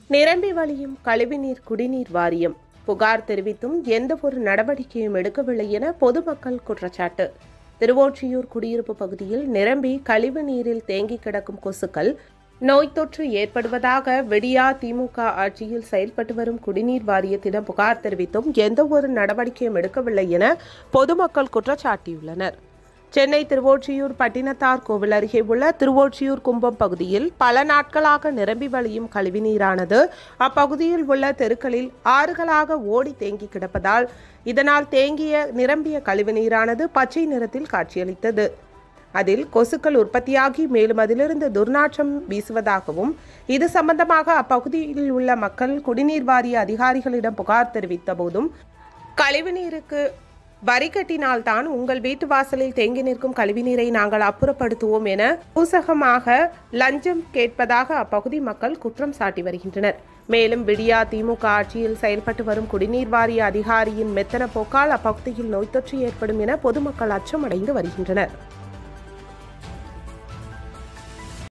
நிரம்பி வழியும் கழிவுநீர் குடிநீர் வாரியம் புகார் தெரிவித்தும் எந்த ஒரு நடவடிக்கையும் எடுக்கவில்லை என பொதுமக்கள் குற்றச்சாட்டு திருவொற்றியூர் குடியிருப்பு பகுதியில் நிரம்பி கழிவு நீரில் தேங்கி கிடக்கும் கொசுக்கள் நோய் தொற்று ஏற்படுவதாக விடியா திமுக ஆட்சியில் செயல்பட்டு வரும் குடிநீர் வாரியத்திடம் புகார் தெரிவித்தும் எந்த ஒரு நடவடிக்கையும் எடுக்கவில்லை என பொதுமக்கள் குற்றச்சாட்டியுள்ளனர் சென்னை திருவொற்றியூர் பட்டினத்தார் கோவில் அருகே உள்ள திருவொற்றியூர் கும்பம் பகுதியில் பல நாட்களாக நிரம்பி வழியும் கழிவுநீரானது அப்பகுதியில் உள்ள தெருக்களில் ஆறுகளாக ஓடி தேங்கி கிடப்பதால் இதனால் தேங்கிய நிரம்பிய கழிவுநீரானது பச்சை நிறத்தில் காட்சியளித்தது அதில் கொசுக்கள் உற்பத்தியாகி மேலும் அதிலிருந்து துர்நாற்றம் வீசுவதாகவும் இது சம்பந்தமாக அப்பகுதியில் உள்ள மக்கள் குடிநீர் வாரிய அதிகாரிகளிடம் புகார் தெரிவித்த போதும் கழிவுநீருக்கு வரி கட்டினால்தான் உங்கள் வீட்டு வாசலில் தேங்கி நிற்கும் கழிவுநீரை நாங்கள் அப்புறப்படுத்துவோம் என பூசகமாக லஞ்சம் கேட்பதாக அப்பகுதி மக்கள் குற்றம் சாட்டி வருகின்றனர் மேலும் விடியா திமுக ஆட்சியில் செயல்பட்டு வரும் குடிநீர் வாரிய அதிகாரியின் மெத்தன போக்கால் அப்பகுதியில் நோய் தொற்று ஏற்படும் என பொதுமக்கள் அச்சமடைந்து வருகின்றனர்